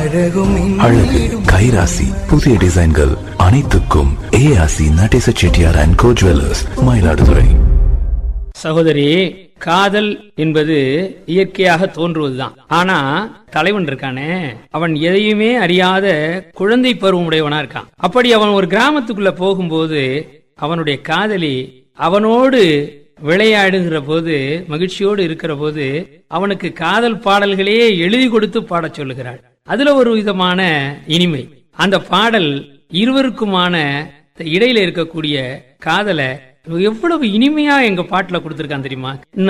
அழகு கைராசி புதிய டிசைன்கள் அனைத்துக்கும் ஏஆசி Natesa Chettiar and co jewellers Mayiladuthurai சகோதரி காதல் என்பது இயற்கையாக தோன்றுவதுதான் ஆனா தலைவன் இருக்கானே அவன் எதையுமே அறியாத குழந்தை பருவமுடையவனா இருக்கான் அப்படி அவன் ஒரு கிராமத்துக்குள்ள போகும்போது அவனுடைய காதலி அவனோடு விளையாடுகிற போது மகிழ்ச்சியோடு இருக்கிற போது அவனுக்கு காதல் பாடல்களே எழுதி கொடுத்து பாடச் சொல்லுகிறாள் அதுல ஒரு விதமான இனிமை அந்த பாடல் இருவருக்குமான இடையில இருக்கக்கூடிய காதலை எவ்வளவு இனிமையா எங்க பாட்டுல கொடுத்திருக்கான் தெரியுமா